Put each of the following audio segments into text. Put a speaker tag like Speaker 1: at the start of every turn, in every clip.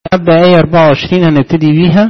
Speaker 1: نبدأ آية 24 هنبتدي بيها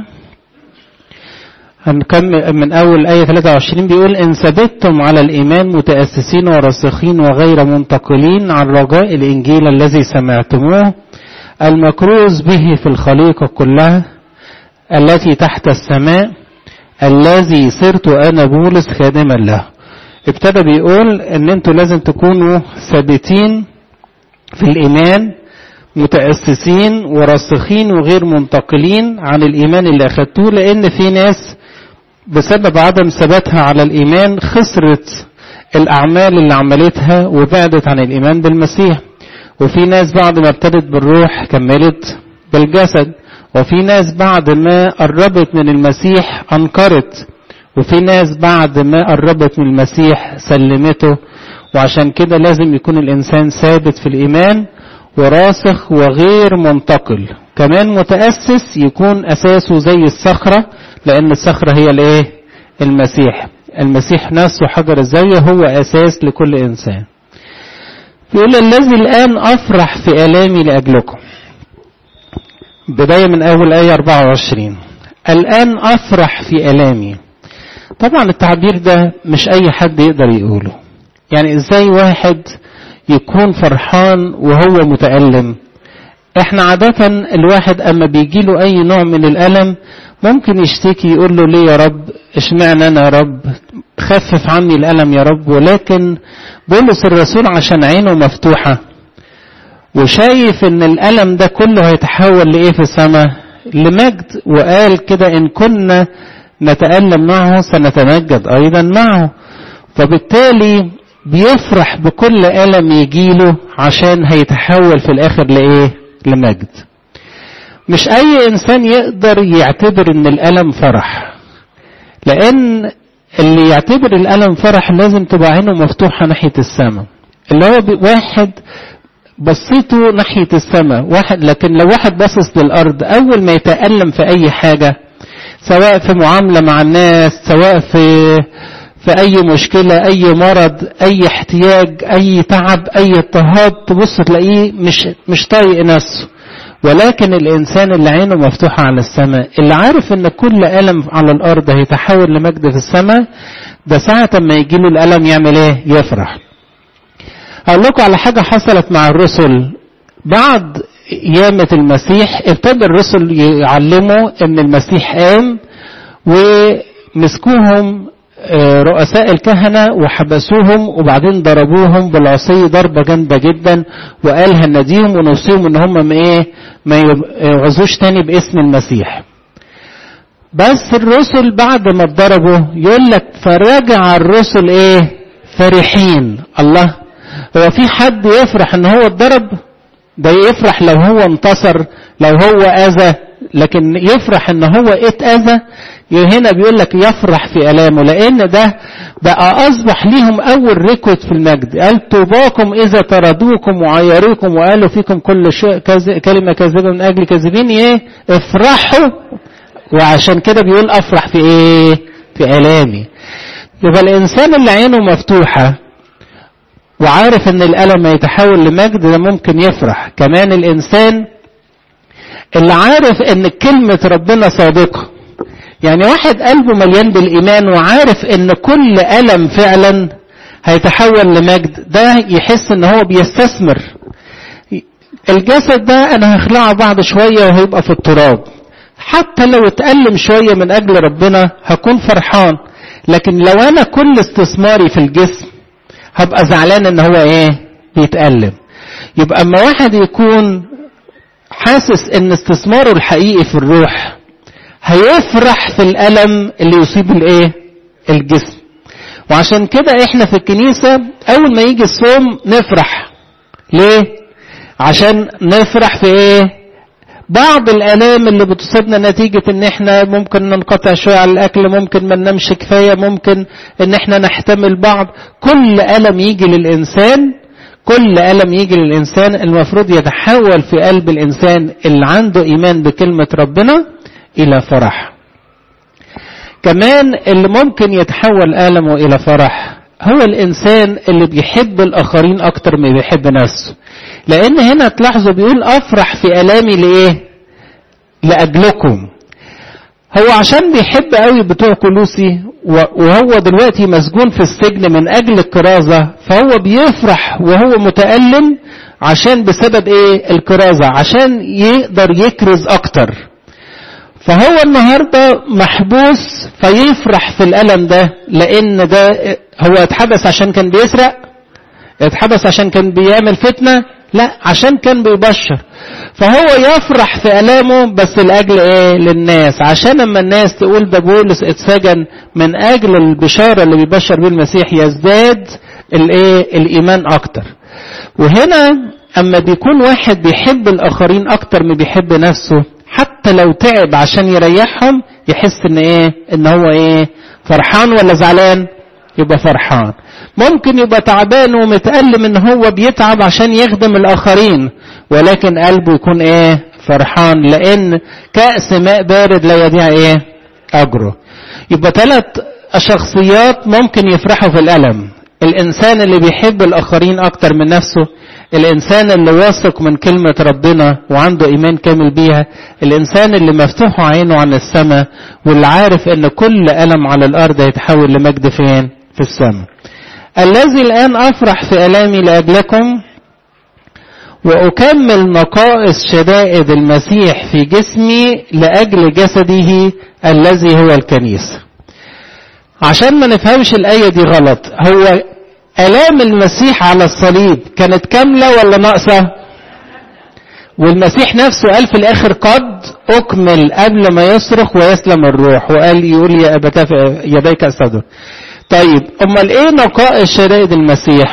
Speaker 1: هنكمل من أول آية 23 بيقول إن ثبتتم على الإيمان متأسسين وراسخين وغير منتقلين عن رجاء الإنجيل الذي سمعتموه المكروز به في الخليقة كلها التي تحت السماء الذي صرت أنا بولس خادما له ابتدى بيقول ان انتوا لازم تكونوا ثابتين في الايمان متأسسين وراسخين وغير منتقلين عن الايمان اللي اخدتوه لان في ناس بسبب عدم ثباتها على الايمان خسرت الاعمال اللي عملتها وبعدت عن الايمان بالمسيح وفي ناس بعد ما ابتدت بالروح كملت بالجسد وفي ناس بعد ما قربت من المسيح انكرت وفي ناس بعد ما قربت من المسيح سلمته وعشان كده لازم يكون الانسان ثابت في الايمان وراسخ وغير منتقل كمان متاسس يكون اساسه زي الصخره لان الصخره هي الايه المسيح المسيح نفسه حجر الزاويه هو اساس لكل انسان يقول الذي الان افرح في الامي لاجلكم بدايه من اول ايه 24 الان افرح في الامي طبعا التعبير ده مش اي حد يقدر يقوله يعني ازاي واحد يكون فرحان وهو متألم احنا عادة الواحد اما بيجي له اي نوع من الالم ممكن يشتكي يقول له ليه يا رب اشمعنى انا يا رب خفف عني الالم يا رب ولكن بولس الرسول عشان عينه مفتوحة وشايف ان الالم ده كله هيتحول لايه في السماء لمجد وقال كده ان كنا نتألم معه سنتمجد أيضا معه فبالتالي بيفرح بكل ألم يجيله عشان هيتحول في الآخر لإيه؟ لمجد. مش أي إنسان يقدر يعتبر إن الألم فرح. لأن اللي يعتبر الألم فرح لازم تبقى عينه مفتوحة ناحية السماء. اللي هو واحد بصيته ناحية السماء، واحد لكن لو واحد باصص للأرض أول ما يتألم في أي حاجة سواء في معاملة مع الناس سواء في في أي مشكلة أي مرض أي احتياج أي تعب أي اضطهاد تبص تلاقيه مش مش طايق نفسه ولكن الإنسان اللي عينه مفتوحة على السماء اللي عارف إن كل ألم على الأرض هيتحول لمجد في السماء ده ساعة ما يجيله الألم يعمل إيه؟ يفرح. أقول لكم على حاجة حصلت مع الرسل بعد قيامة المسيح ابتدى الرسل يعلموا ان المسيح قام ومسكوهم رؤساء الكهنة وحبسوهم وبعدين ضربوهم بالعصي ضربة جامدة جدا وقال هنديهم ونوصيهم ان هم ايه ما يعظوش تاني باسم المسيح بس الرسل بعد ما اتضربوا يقول لك فرجع الرسل ايه فرحين الله هو في حد يفرح ان هو اتضرب ده يفرح لو هو انتصر لو هو اذى لكن يفرح ان هو اتاذى هنا بيقول لك يفرح في الامه لان ده بقى اصبح ليهم اول ريكورد في المجد قال طوباكم اذا طردوكم وعيروكم وقالوا فيكم كل شيء كز... كلمه كاذبه من اجل كاذبين ايه افرحوا وعشان كده بيقول افرح في ايه في الامي يبقى الانسان اللي عينه مفتوحه وعارف ان الالم يتحول لمجد ده ممكن يفرح كمان الانسان اللي عارف ان كلمة ربنا صادقة يعني واحد قلبه مليان بالايمان وعارف ان كل الم فعلا هيتحول لمجد ده يحس ان هو بيستثمر الجسد ده انا هخلعه بعد شوية وهيبقى في التراب حتى لو اتألم شوية من اجل ربنا هكون فرحان لكن لو انا كل استثماري في الجسم هبقى زعلان ان هو ايه بيتألم يبقى اما واحد يكون حاسس ان استثماره الحقيقي في الروح هيفرح في الألم اللي يصيب الايه الجسم وعشان كده احنا في الكنيسة اول ما يجي الصوم نفرح ليه عشان نفرح في ايه بعض الالام اللي بتصيبنا نتيجة ان احنا ممكن ننقطع شوية على الاكل ممكن ما ننامش كفاية ممكن ان احنا نحتمل بعض كل الم يجي للانسان كل ألم يجي للإنسان المفروض يتحول في قلب الإنسان اللي عنده إيمان بكلمة ربنا إلى فرح كمان اللي ممكن يتحول ألمه إلى فرح هو الإنسان اللي بيحب الآخرين أكتر ما بيحب نفسه لأن هنا تلاحظوا بيقول أفرح في ألامي لإيه لأجلكم هو عشان بيحب قوي بتوع كلوسي وهو دلوقتي مسجون في السجن من اجل الكرازة فهو بيفرح وهو متألم عشان بسبب ايه الكرازة عشان يقدر يكرز اكتر فهو النهاردة محبوس فيفرح في الألم ده لأن ده هو اتحبس عشان كان بيسرق اتحبس عشان كان بيعمل فتنة لا عشان كان بيبشر فهو يفرح في ألامه بس لأجل إيه للناس عشان لما الناس تقول ده بولس اتسجن من أجل البشارة اللي بيبشر بيه المسيح يزداد الإيه الإيمان أكتر وهنا أما بيكون واحد بيحب الآخرين أكتر ما بيحب نفسه حتى لو تعب عشان يريحهم يحس إن إيه إن هو إيه فرحان ولا زعلان يبقى فرحان ممكن يبقى تعبان ومتألم ان هو بيتعب عشان يخدم الاخرين ولكن قلبه يكون ايه فرحان لان كأس ماء بارد لا يضيع ايه اجره يبقى ثلاث شخصيات ممكن يفرحوا في الالم الانسان اللي بيحب الاخرين اكتر من نفسه الانسان اللي واثق من كلمة ربنا وعنده ايمان كامل بيها الانسان اللي مفتوح عينه عن السماء واللي عارف ان كل الم على الارض هيتحول لمجد فين في السماء الذي الآن أفرح في ألامي لأجلكم وأكمل نقائص شدائد المسيح في جسمي لأجل جسده الذي هو الكنيسة عشان ما نفهمش الآية دي غلط هو ألام المسيح على الصليب كانت كاملة ولا ناقصة والمسيح نفسه قال في الآخر قد أكمل قبل ما يصرخ ويسلم الروح وقال يقول يا أبتاه يديك أستدر طيب امال ايه نقائص شدائد المسيح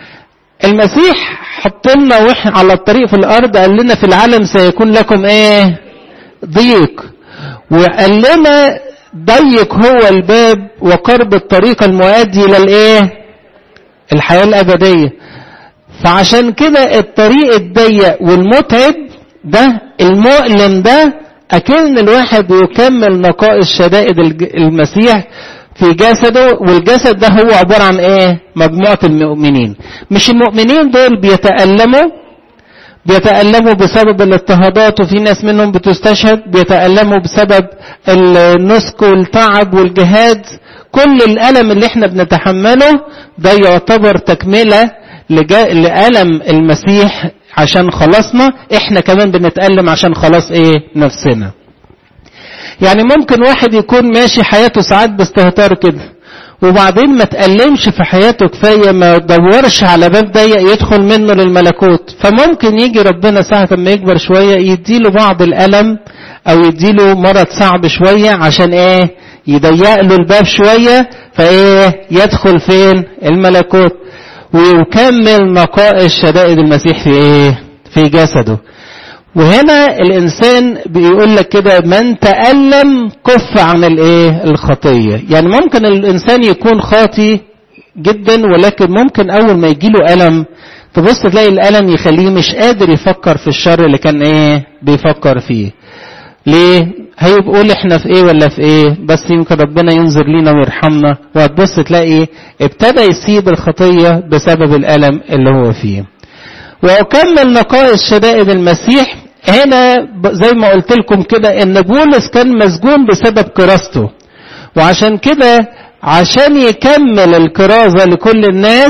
Speaker 1: المسيح حط لنا واحنا على الطريق في الارض قال لنا في العالم سيكون لكم ايه ضيق وقال لنا ضيق هو الباب وقرب الطريق المؤدي الى الايه الحياه الابديه فعشان كده الطريق الضيق والمتعب ده المؤلم ده اكن الواحد يكمل نقائص شدائد المسيح في جسده والجسد ده هو عبارة عن ايه مجموعة المؤمنين مش المؤمنين دول بيتألموا بيتألموا بسبب الاضطهادات وفي ناس منهم بتستشهد بيتألموا بسبب النسك والتعب والجهاد كل الألم اللي احنا بنتحمله ده يعتبر تكملة لألم المسيح عشان خلصنا احنا كمان بنتألم عشان خلاص ايه نفسنا يعني ممكن واحد يكون ماشي حياته ساعات باستهتار كده وبعدين ما تألمش في حياته كفاية ما يدورش على باب ضيق يدخل منه للملكوت فممكن يجي ربنا ساعة ما يكبر شوية يديله بعض الألم أو يديله مرض صعب شوية عشان إيه يضيق له الباب شوية فإيه يدخل فين الملكوت ويكمل نقائص شدائد المسيح في إيه في جسده وهنا الانسان بيقول لك كده من تألم كف عن الايه الخطيه يعني ممكن الانسان يكون خاطي جدا ولكن ممكن اول ما يجيله الم تبص تلاقي الالم يخليه مش قادر يفكر في الشر اللي كان ايه بيفكر فيه ليه هيقول احنا في ايه ولا في ايه بس يمكن ربنا ينظر لينا ويرحمنا وهتبص تلاقي ابتدى يسيب الخطيه بسبب الالم اللي هو فيه واكمل نقائص شدائد المسيح هنا زي ما قلت لكم كده ان بولس كان مسجون بسبب كراسته وعشان كده عشان يكمل الكرازة لكل الناس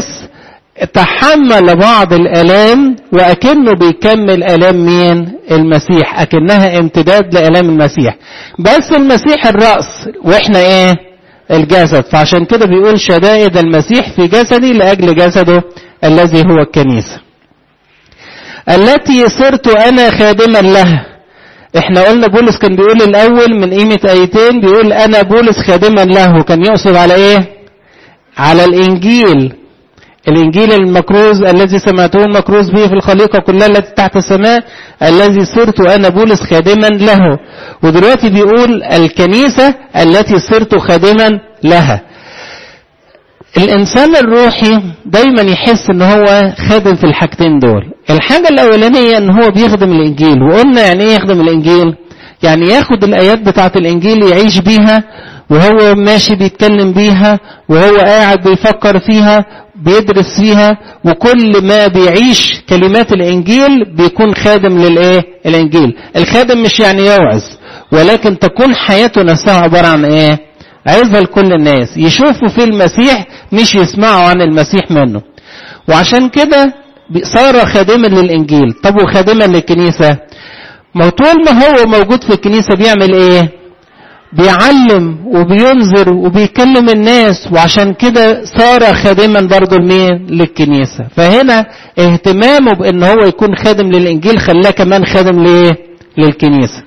Speaker 1: تحمل بعض الالام واكنه بيكمل الام مين المسيح اكنها امتداد لالام المسيح بس المسيح الراس واحنا ايه الجسد فعشان كده بيقول شدائد المسيح في جسدي لاجل جسده الذي هو الكنيسه التي صرت انا خادما لها احنا قلنا بولس كان بيقول الاول من قيمة ايتين بيقول انا بولس خادما له كان يقصد على ايه على الانجيل الانجيل المكروز الذي سمعته مكروز به في الخليقة كلها التي تحت السماء الذي صرت انا بولس خادما له ودلوقتي بيقول الكنيسة التي صرت خادما لها الانسان الروحي دايما يحس ان هو خادم في الحاجتين دول الحاجة الاولانية ان هو بيخدم الانجيل وقلنا يعني ايه يخدم الانجيل يعني ياخد الايات بتاعة الانجيل يعيش بيها وهو ماشي بيتكلم بيها وهو قاعد بيفكر فيها بيدرس فيها وكل ما بيعيش كلمات الانجيل بيكون خادم للايه الانجيل الخادم مش يعني يوعظ ولكن تكون حياته نفسها عبارة عن ايه عظة لكل الناس يشوفوا في المسيح مش يسمعوا عن المسيح منه وعشان كده صار خادما للانجيل طب وخادما للكنيسة ما طول ما هو موجود في الكنيسة بيعمل ايه بيعلم وبينذر وبيكلم الناس وعشان كده صار خادما برضه لمين للكنيسة فهنا اهتمامه بان هو يكون خادم للانجيل خلاه كمان خادم ليه للكنيسة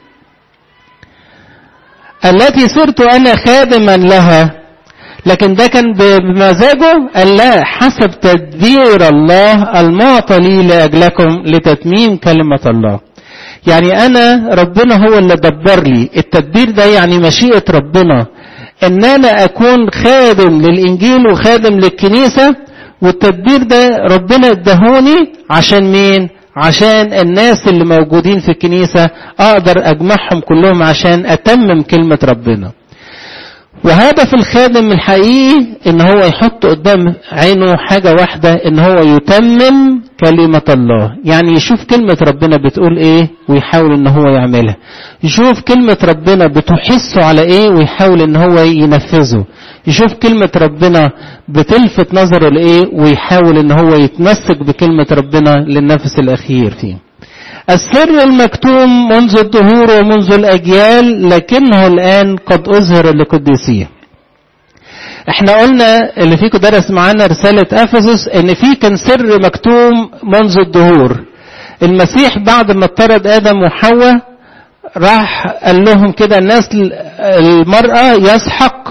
Speaker 1: التي صرت انا خادما لها لكن ده كان بمزاجه قال لا حسب تدبير الله المعطى لي لاجلكم لتتميم كلمة الله يعني انا ربنا هو اللي دبر لي التدبير ده يعني مشيئة ربنا ان انا اكون خادم للانجيل وخادم للكنيسة والتدبير ده ربنا ادهوني عشان مين عشان الناس اللي موجودين في الكنيسة اقدر اجمعهم كلهم عشان اتمم كلمة ربنا وهدف الخادم الحقيقي ان هو يحط قدام عينه حاجة واحدة ان هو يتمم كلمة الله يعني يشوف كلمة ربنا بتقول ايه ويحاول ان هو يعملها يشوف كلمة ربنا بتحسه على ايه ويحاول ان هو ينفذه يشوف كلمة ربنا بتلفت نظره لايه ويحاول ان هو يتمسك بكلمة ربنا للنفس الاخير فيه السر المكتوم منذ الدهور ومنذ الأجيال لكنه الآن قد أظهر لقديسيه احنا قلنا اللي فيكم درس معانا رسالة أفسس ان في كان سر مكتوم منذ الدهور المسيح بعد ما اطرد آدم وحواء راح قال لهم كده الناس المرأة يسحق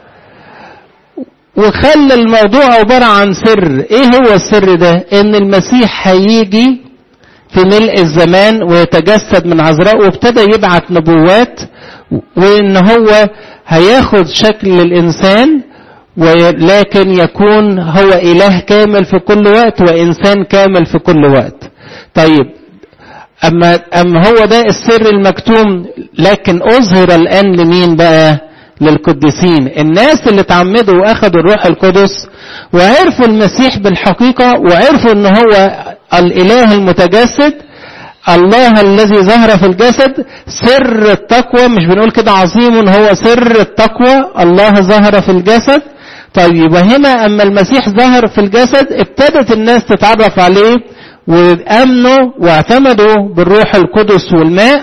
Speaker 1: وخلى الموضوع عبارة عن سر ايه هو السر ده ان المسيح هيجي في ملء الزمان ويتجسد من عذراء وابتدى يبعت نبوات وان هو هياخد شكل الانسان ولكن يكون هو اله كامل في كل وقت وانسان كامل في كل وقت طيب اما اما هو ده السر المكتوم لكن اظهر الان لمين بقى للقديسين الناس اللي اتعمدوا واخدوا الروح القدس وعرفوا المسيح بالحقيقة وعرفوا ان هو الاله المتجسد الله الذي ظهر في الجسد سر التقوى مش بنقول كده عظيم هو سر التقوى الله ظهر في الجسد طيب وهنا اما المسيح ظهر في الجسد ابتدت الناس تتعرف عليه وامنوا واعتمدوا بالروح القدس والماء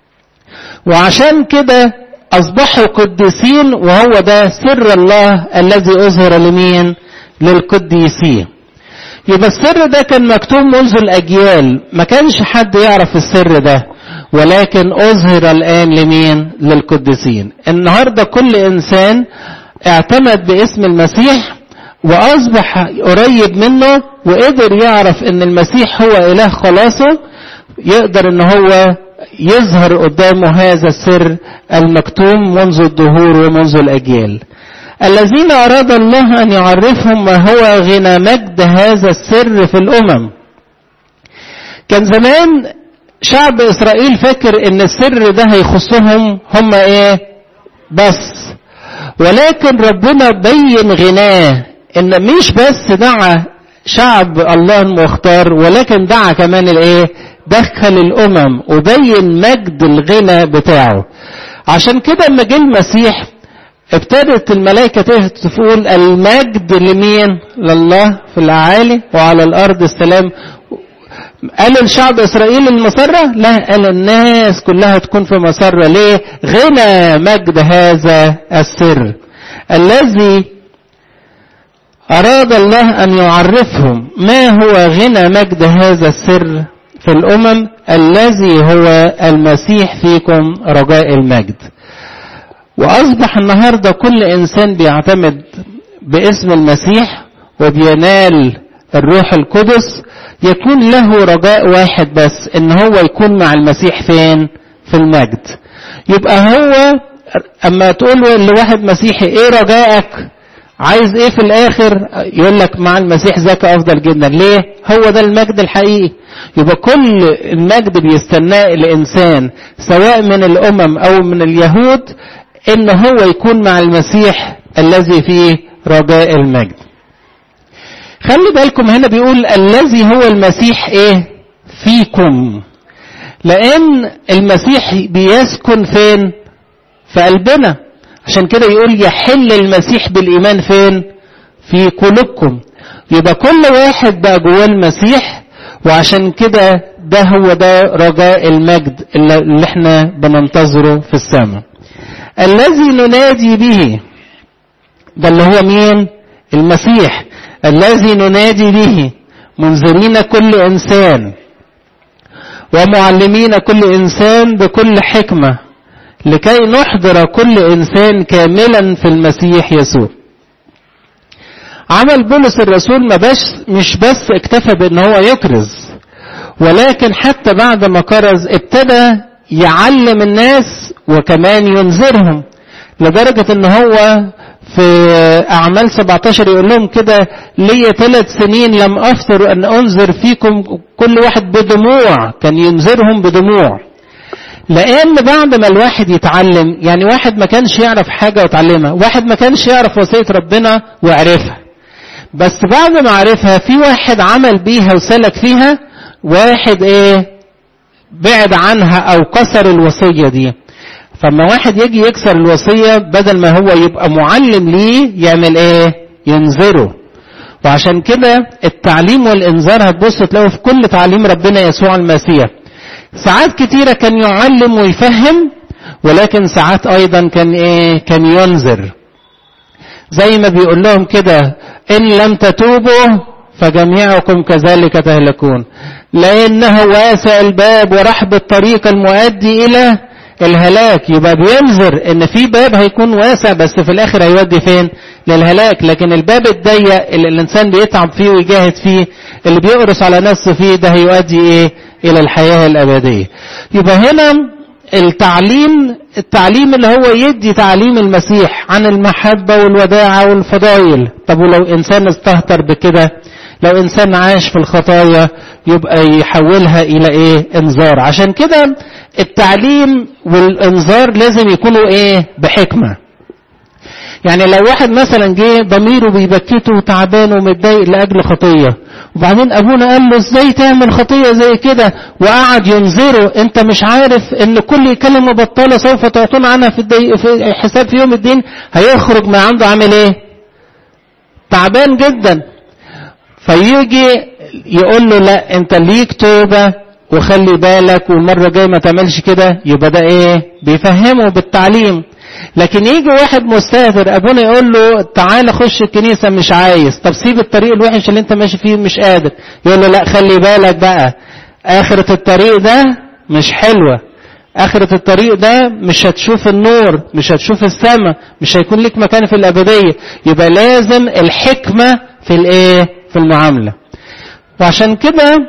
Speaker 1: وعشان كده اصبحوا قديسين وهو ده سر الله الذي اظهر لمين للقديسين يبقى السر ده كان مكتوب منذ الأجيال ما كانش حد يعرف السر ده ولكن أظهر الآن لمين للقديسين النهاردة كل إنسان اعتمد باسم المسيح وأصبح قريب منه وقدر يعرف ان المسيح هو إله خلاصه يقدر ان هو يظهر قدامه هذا السر المكتوم منذ الدهور ومنذ الأجيال الذين أراد الله أن يعرفهم ما هو غنى مجد هذا السر في الأمم كان زمان شعب إسرائيل فاكر إن السر ده هيخصهم هم إيه بس ولكن ربنا بين غناه إن مش بس دعا شعب الله المختار ولكن دعا كمان الإيه دخل الأمم وبين مجد الغنى بتاعه عشان كده لما جه المسيح ابتدت الملائكة تقول المجد لمين لله في الأعالي وعلى الأرض السلام قال الشعب إسرائيل المسرة لا قال الناس كلها تكون في مسرة ليه غنى مجد هذا السر الذي أراد الله أن يعرفهم ما هو غنى مجد هذا السر في الأمم الذي هو المسيح فيكم رجاء المجد وأصبح النهاردة كل إنسان بيعتمد باسم المسيح وبينال الروح القدس يكون له رجاء واحد بس إن هو يكون مع المسيح فين في المجد يبقى هو أما تقول لواحد مسيحي إيه رجائك عايز إيه في الآخر يقول لك مع المسيح ذاك أفضل جدا ليه هو ده المجد الحقيقي يبقى كل المجد بيستناه الإنسان سواء من الأمم أو من اليهود ان هو يكون مع المسيح الذي فيه رجاء المجد خلي بالكم هنا بيقول الذي هو المسيح ايه فيكم لان المسيح بيسكن فين في قلبنا عشان كده يقول يحل المسيح بالايمان فين في قلوبكم يبقى كل واحد بقى جواه المسيح وعشان كده ده هو ده رجاء المجد اللي احنا بننتظره في السماء الذي ننادي به ده اللي هو مين المسيح الذي ننادي به منذرين كل انسان ومعلمين كل انسان بكل حكمه لكي نحضر كل انسان كاملا في المسيح يسوع عمل بولس الرسول ما بس مش بس اكتفى بان هو يكرز ولكن حتى بعد ما كرز ابتدى يعلم الناس وكمان ينذرهم لدرجة ان هو في اعمال 17 يقول لهم كده ليا ثلاث سنين لم افطر ان انذر فيكم كل واحد بدموع كان ينذرهم بدموع لان بعد ما الواحد يتعلم يعني واحد ما كانش يعرف حاجة وتعلمها واحد ما كانش يعرف وصية ربنا وعرفها بس بعد ما عرفها في واحد عمل بيها وسلك فيها واحد ايه بعد عنها او كسر الوصية دي فما واحد يجي يكسر الوصية بدل ما هو يبقى معلم ليه يعمل ايه ينذره وعشان كده التعليم والانذار هتبص تلاقوا في كل تعليم ربنا يسوع المسيح ساعات كتيرة كان يعلم ويفهم ولكن ساعات ايضا كان ايه كان ينذر زي ما بيقول لهم كده ان لم تتوبوا فجميعكم كذلك تهلكون لانه واسع الباب ورحب الطريق المؤدي الى الهلاك يبقى بينذر ان في باب هيكون واسع بس في الاخر هيودي فين للهلاك لكن الباب الضيق اللي الانسان بيتعب فيه ويجاهد فيه اللي بيقرص على نفسه فيه ده هيؤدي ايه الى الحياة الابدية يبقى هنا التعليم التعليم اللي هو يدي تعليم المسيح عن المحبة والوداعة والفضائل طب ولو انسان استهتر بكده لو انسان عاش في الخطايا يبقى يحولها الى ايه انذار عشان كده التعليم والانذار لازم يكونوا ايه بحكمة يعني لو واحد مثلا جه ضميره بيبكته وتعبان ومتضايق لاجل خطيه وبعدين ابونا قال له ازاي تعمل خطيه زي كده وقعد ينذره انت مش عارف ان كل كلمه بطاله سوف تعطون عنها في, الدي... في حساب في يوم الدين هيخرج من عنده عامل ايه تعبان جدا فيجي يقول له لا انت ليك توبه وخلي بالك والمره الجايه ما تعملش كده يبقى ده ايه بيفهمه بالتعليم لكن يجي واحد مستهتر ابونا يقول له تعالى خش الكنيسة مش عايز طب سيب الطريق الوحش اللي انت ماشي فيه مش قادر يقول له لا خلي بالك بقى اخرة الطريق ده مش حلوة اخرة الطريق ده مش هتشوف النور مش هتشوف السماء مش هيكون لك مكان في الابدية يبقى لازم الحكمة في الايه في المعاملة وعشان كده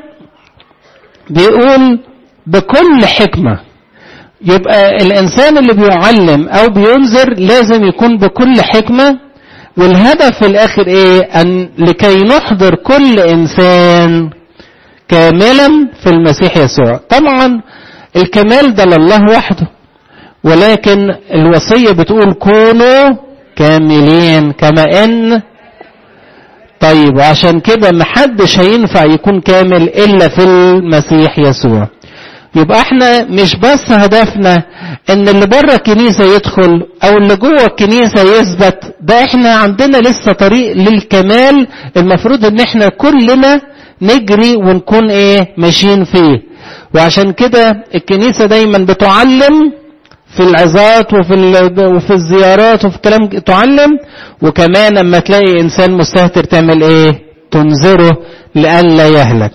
Speaker 1: بيقول بكل حكمه يبقى الإنسان اللي بيعلم أو بينذر لازم يكون بكل حكمة والهدف في الآخر إيه؟ أن لكي نحضر كل إنسان كاملا في المسيح يسوع طبعا الكمال ده لله وحده ولكن الوصية بتقول كونوا كاملين كما إن طيب وعشان كده محدش هينفع يكون كامل إلا في المسيح يسوع يبقى احنا مش بس هدفنا ان اللي بره الكنيسه يدخل او اللي جوه الكنيسه يثبت ده احنا عندنا لسه طريق للكمال المفروض ان احنا كلنا نجري ونكون ايه ماشيين فيه وعشان كده الكنيسه دايما بتعلم في العظات وفي وفي الزيارات وفي الكلام تعلم وكمان لما تلاقي انسان مستهتر تعمل ايه تنذره لئلا يهلك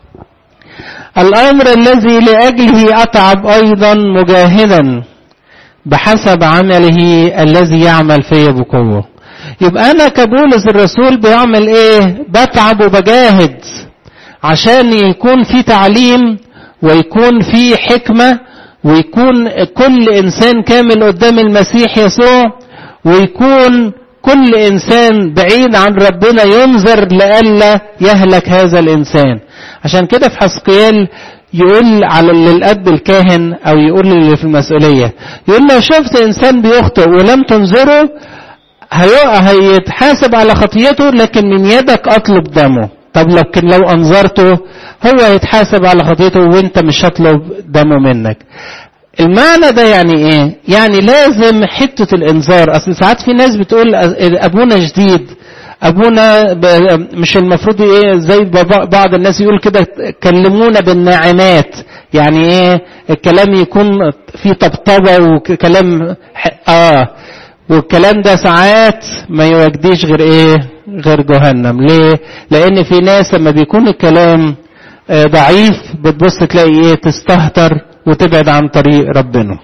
Speaker 1: الأمر الذي لأجله أتعب أيضا مجاهدا بحسب عمله الذي يعمل فيه بقوة يبقى أنا كبولس الرسول بيعمل إيه بتعب وبجاهد عشان يكون في تعليم ويكون في حكمة ويكون كل إنسان كامل قدام المسيح يسوع ويكون كل إنسان بعيد عن ربنا ينذر لئلا يهلك هذا الإنسان عشان كده في حسقيال يقول على للاب الكاهن او يقول اللي في المسؤوليه يقول لو شفت انسان بيخطئ ولم تنظره هيتحاسب على خطيته لكن من يدك اطلب دمه طب لكن لو انظرته هو هيتحاسب على خطيته وانت مش هطلب دمه منك المعنى ده يعني ايه يعني لازم حتة الانذار اصل ساعات في ناس بتقول ابونا جديد ابونا مش المفروض ايه زي بعض الناس يقول كده كلمونا بالناعمات يعني ايه الكلام يكون فيه طبطبة وكلام اه والكلام ده ساعات ما يوجديش غير ايه غير جهنم ليه لان في ناس لما بيكون الكلام ضعيف بتبص تلاقي ايه تستهتر وتبعد عن طريق ربنا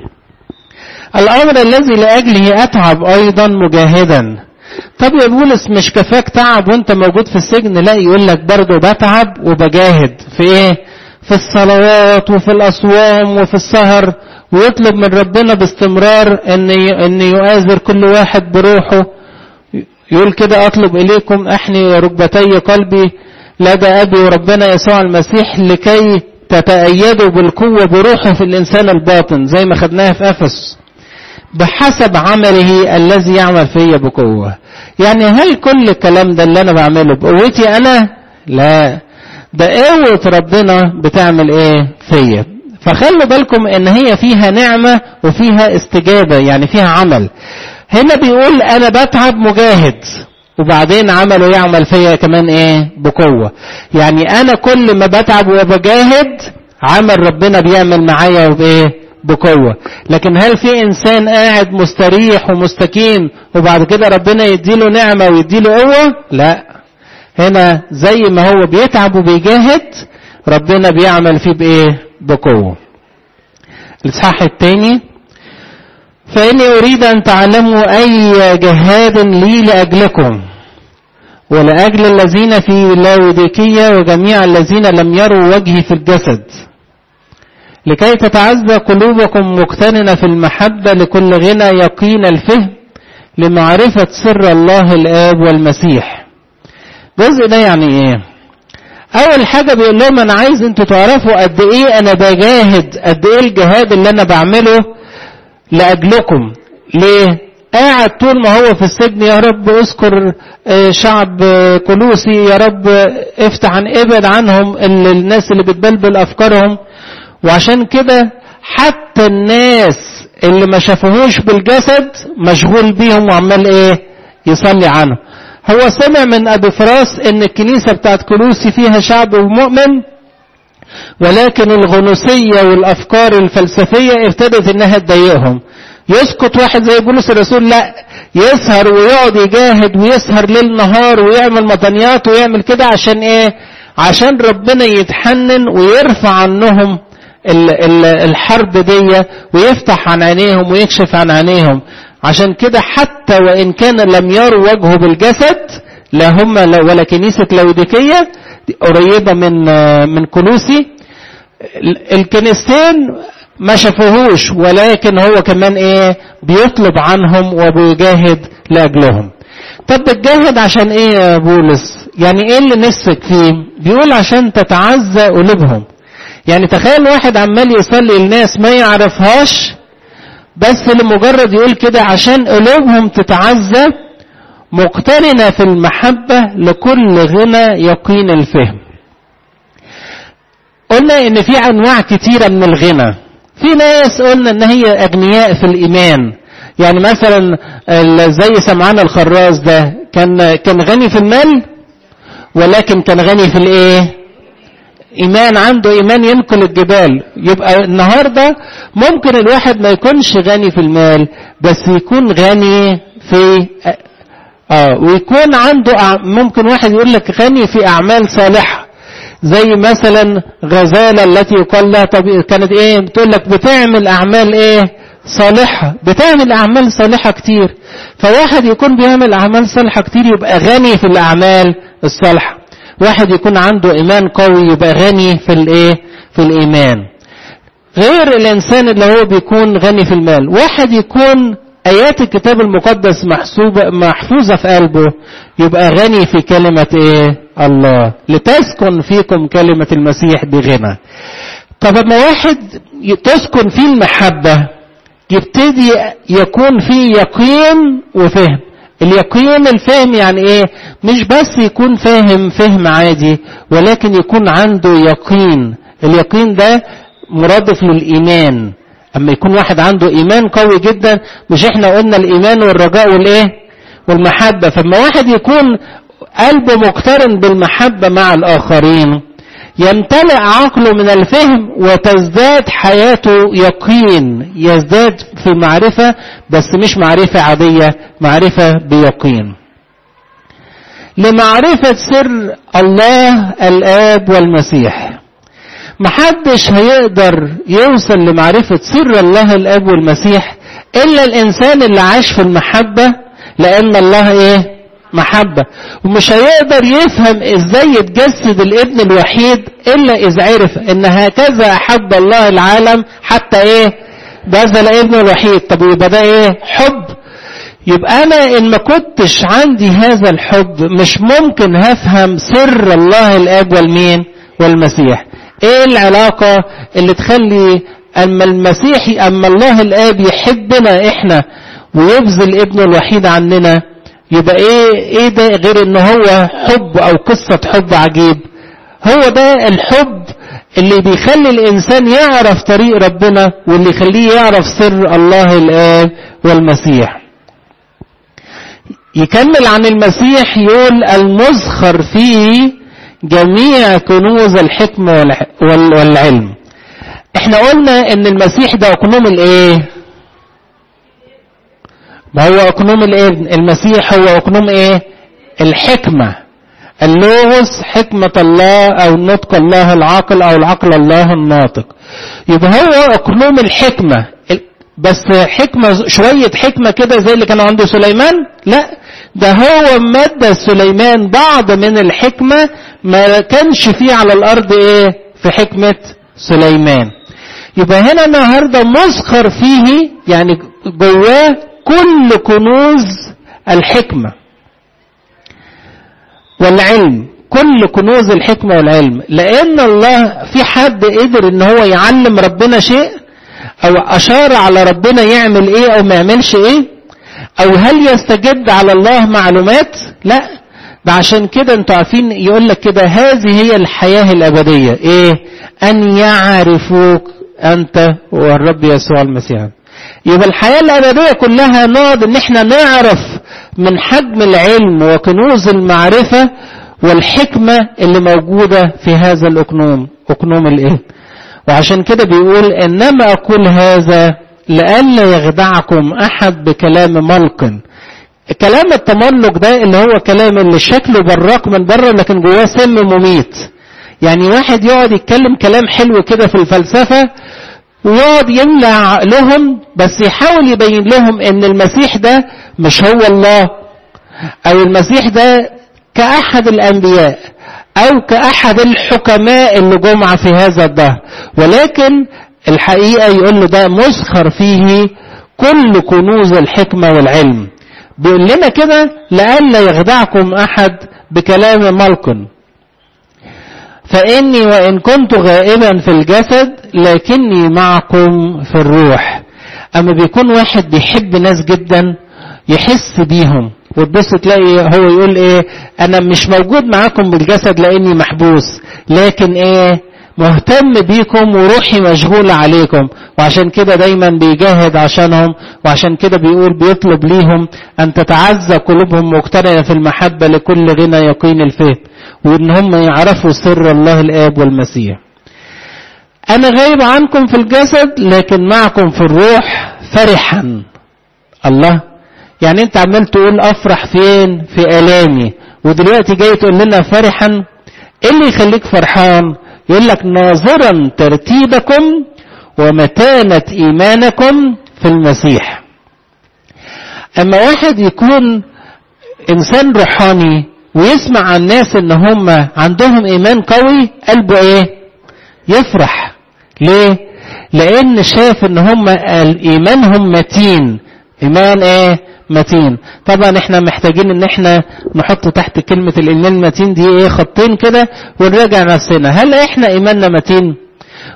Speaker 1: الامر الذي لاجله اتعب ايضا مجاهدا طب يا بولس مش كفاك تعب وانت موجود في السجن لا يقول لك برضه بتعب وبجاهد في ايه في الصلوات وفي الاصوام وفي السهر ويطلب من ربنا باستمرار ان ان يؤازر كل واحد بروحه يقول كده اطلب اليكم احني ركبتي قلبي لدى ابي وربنا يسوع المسيح لكي تتأيدوا بالقوة بروحه في الإنسان الباطن زي ما خدناها في أفس بحسب عمله الذي يعمل فيا بقوة يعني هل كل الكلام ده اللي أنا بعمله بقوتي أنا لا ده قوة ربنا بتعمل إيه فيا فخلوا بالكم إن هي فيها نعمة وفيها استجابة يعني فيها عمل هنا بيقول أنا بتعب مجاهد وبعدين عمله يعمل فيا كمان ايه بقوة يعني انا كل ما بتعب وبجاهد عمل ربنا بيعمل معايا بايه بقوة لكن هل في انسان قاعد مستريح ومستكين وبعد كده ربنا يديله نعمة ويديله قوة لا هنا زي ما هو بيتعب وبيجاهد ربنا بيعمل فيه بايه بقوة الاصحاح الثاني فإني أريد أن تعلموا أي جهاد لي لأجلكم ولأجل الذين في لاوديكية وجميع الذين لم يروا وجهي في الجسد لكي تتعزى قلوبكم مقتننة في المحبة لكل غنى يقين الفهم لمعرفة سر الله الآب والمسيح جزء ده يعني ايه اول حاجة بيقول لهم انا عايز انتوا تعرفوا قد ايه انا بجاهد قد ايه الجهاد اللي انا بعمله لأجلكم ليه قاعد طول ما هو في السجن يا رب اذكر شعب كلوسي يا رب افتح عن ابعد عنهم الناس اللي بتبلبل افكارهم وعشان كده حتى الناس اللي ما شافوهوش بالجسد مشغول بيهم وعمال ايه يصلي عنهم هو سمع من ابي فراس ان الكنيسة بتاعت كلوسي فيها شعب مؤمن ولكن الغنوصية والأفكار الفلسفية ابتدت إنها تضايقهم يسقط واحد زي بولس الرسول لا يسهر ويقعد يجاهد ويسهر ليل نهار ويعمل مطنيات ويعمل كده عشان ايه عشان ربنا يتحنن ويرفع عنهم الحرب دي ويفتح عن عينيهم ويكشف عن عينيهم عشان كده حتى وإن كان لم يروا وجهه بالجسد لا هم ولا كنيسة لوديكية قريبة من من كلوسي الكنيستين ما شافوهوش ولكن هو كمان ايه بيطلب عنهم وبيجاهد لاجلهم طب بتجاهد عشان ايه يا بولس يعني ايه اللي نفسك فيه بيقول عشان تتعزى قلوبهم يعني تخيل واحد عمال يصلي الناس ما يعرفهاش بس لمجرد يقول كده عشان قلوبهم تتعزى مقترنة في المحبة لكل غنى يقين الفهم قلنا ان في انواع كتيرة من الغنى في ناس قلنا ان هي اغنياء في الايمان يعني مثلا زي سمعان الخراز ده كان كان غني في المال ولكن كان غني في الايه ايمان عنده ايمان ينقل الجبال يبقى النهارده ممكن الواحد ما يكونش غني في المال بس يكون غني في اه ويكون عنده ممكن واحد يقول لك غني في اعمال صالحه زي مثلا غزاله التي يقال لها طب كانت ايه بتقول لك بتعمل اعمال ايه صالحه بتعمل اعمال صالحه كتير فواحد يكون بيعمل اعمال صالحه كتير يبقى غني في الاعمال الصالحه واحد يكون عنده ايمان قوي يبقى غني في الايه في الايمان غير الانسان اللي هو بيكون غني في المال واحد يكون ايات الكتاب المقدس محسوبة محفوظة في قلبه يبقى غني في كلمة ايه الله لتسكن فيكم كلمة المسيح بغنى طب لما واحد تسكن فيه المحبة يبتدي يكون فيه يقين وفهم اليقين الفهم يعني ايه مش بس يكون فاهم فهم عادي ولكن يكون عنده يقين اليقين ده مرادف للايمان اما يكون واحد عنده ايمان قوي جدا مش احنا قلنا الايمان والرجاء والايه والمحبة فما واحد يكون قلبه مقترن بالمحبة مع الاخرين يمتلئ عقله من الفهم وتزداد حياته يقين يزداد في معرفة بس مش معرفة عادية معرفة بيقين لمعرفة سر الله الآب والمسيح محدش هيقدر يوصل لمعرفة سر الله الآب والمسيح إلا الإنسان اللي عاش في المحبة لأن الله إيه محبة ومش هيقدر يفهم ازاي يتجسد الابن الوحيد الا اذا عرف ان هكذا احب الله العالم حتى ايه بذل ابنه الوحيد طب يبقى ده ايه حب يبقى انا ان ما كنتش عندي هذا الحب مش ممكن هفهم سر الله الاب والمين والمسيح ايه العلاقة اللي تخلي اما المسيحي اما الله الاب يحبنا احنا ويبذل ابنه الوحيد عننا يبقى ايه ايه ده غير ان هو حب او قصة حب عجيب هو ده الحب اللي بيخلي الانسان يعرف طريق ربنا واللي يخليه يعرف سر الله الاب والمسيح يكمل عن المسيح يقول المزخر فيه جميع كنوز الحكمة والعلم احنا قلنا ان المسيح ده اقنوم الايه ما هو اقنوم الابن المسيح هو اقنوم ايه الحكمة اللوغوس حكمة الله او نطق الله العاقل او العقل الله الناطق يبقى هو اقنوم الحكمة بس حكمة شوية حكمة كده زي اللي كانوا عنده سليمان لا ده هو مادة سليمان بعض من الحكمة ما كانش فيه على الارض ايه في حكمة سليمان يبقى هنا النهاردة مسخر فيه يعني جواه كل كنوز الحكمة والعلم كل كنوز الحكمة والعلم لأن الله في حد قدر ان هو يعلم ربنا شيء او اشار على ربنا يعمل ايه او ما يعملش ايه او هل يستجد على الله معلومات لا ده عشان كده انتوا عارفين يقول لك كده هذه هي الحياة الابدية ايه ان يعرفوك انت والرب يسوع المسيح يبقى الحياة الأبدية كلها نقعد إن إحنا نعرف من حجم العلم وكنوز المعرفة والحكمة اللي موجودة في هذا الأقنوم أقنوم الإيه وعشان كده بيقول إنما أقول هذا لئلا يخدعكم أحد بكلام ملق كلام التملق ده اللي هو كلام اللي شكله براق من بره لكن جواه سم مميت يعني واحد يقعد يتكلم كلام حلو كده في الفلسفة ويقعد يملى عقلهم بس يحاول يبين لهم ان المسيح ده مش هو الله او المسيح ده كأحد الانبياء او كأحد الحكماء اللي جمع في هذا الدهر ولكن الحقيقة يقول له ده مسخر فيه كل كنوز الحكمة والعلم بيقول لنا كده لئلا يخدعكم احد بكلام ملق فإني وإن كنت غائبا في الجسد لكني معكم في الروح أما بيكون واحد بيحب ناس جدا يحس بيهم وتبص تلاقي هو يقول ايه انا مش موجود معاكم بالجسد لاني محبوس لكن ايه مهتم بيكم وروحي مشغولة عليكم وعشان كده دايما بيجاهد عشانهم وعشان كده بيقول بيطلب ليهم ان تتعزى قلوبهم مقترنة في المحبة لكل غنى يقين الفهم وان هم يعرفوا سر الله الاب والمسيح انا غايب عنكم في الجسد لكن معكم في الروح فرحا الله يعني انت عمال تقول افرح فين في الامي ودلوقتي جاي تقول لنا فرحا ايه اللي يخليك فرحان يقول لك ناظرا ترتيبكم ومتانة ايمانكم في المسيح اما واحد يكون انسان روحاني ويسمع عن الناس ان هم عندهم ايمان قوي قلبه ايه يفرح ليه لان شاف ان هم ايمانهم متين ايمان ايه متين طبعا احنا محتاجين ان احنا نحط تحت كلمة الايمان متين دي ايه خطين كده ونراجع نفسنا هل احنا ايماننا متين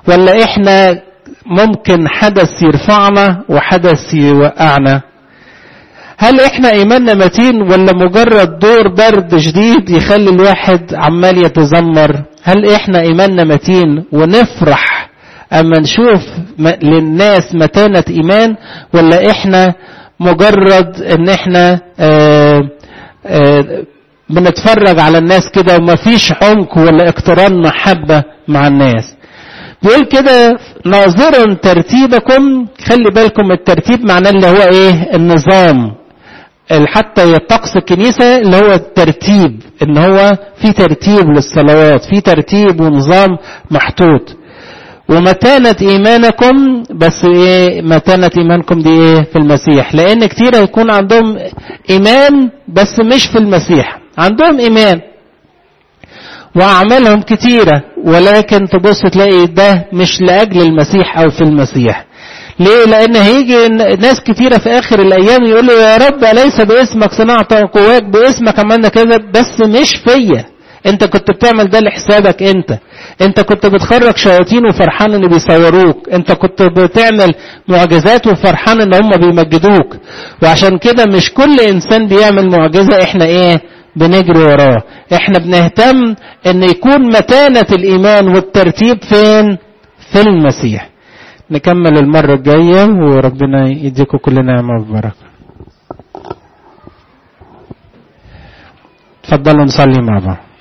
Speaker 1: ولا احنا ممكن حدث يرفعنا وحدث يوقعنا هل احنا ايماننا متين ولا مجرد دور برد شديد يخلي الواحد عمال يتذمر هل احنا ايماننا متين ونفرح اما نشوف للناس متانة ايمان ولا احنا مجرد ان احنا آآ آآ بنتفرج على الناس كده ومفيش عمق ولا اقتران محبة مع الناس بيقول كده ناظرا ترتيبكم خلي بالكم الترتيب معناه اللي هو ايه النظام حتى طقس الكنيسة اللي هو الترتيب ان هو في ترتيب للصلوات في ترتيب ونظام محطوط ومتانة ايمانكم بس ايه متانة ايمانكم دي ايه في المسيح لان كتير هيكون عندهم ايمان بس مش في المسيح عندهم ايمان واعمالهم كتيرة ولكن تبص تلاقي ده مش لاجل المسيح او في المسيح ليه لان هيجي ناس كتيرة في اخر الايام يقولوا يا رب اليس باسمك صنعت قواك باسمك عملنا كذا بس مش فيا انت كنت بتعمل ده لحسابك انت انت كنت بتخرج شياطين وفرحان ان بيصوروك انت كنت بتعمل معجزات وفرحان ان هم بيمجدوك وعشان كده مش كل انسان بيعمل معجزة احنا ايه بنجري وراه احنا بنهتم ان يكون متانة الايمان والترتيب فين في المسيح نكمل المرة الجاية وربنا يديكم كل نعمة وبركة تفضلوا نصلي مع بعض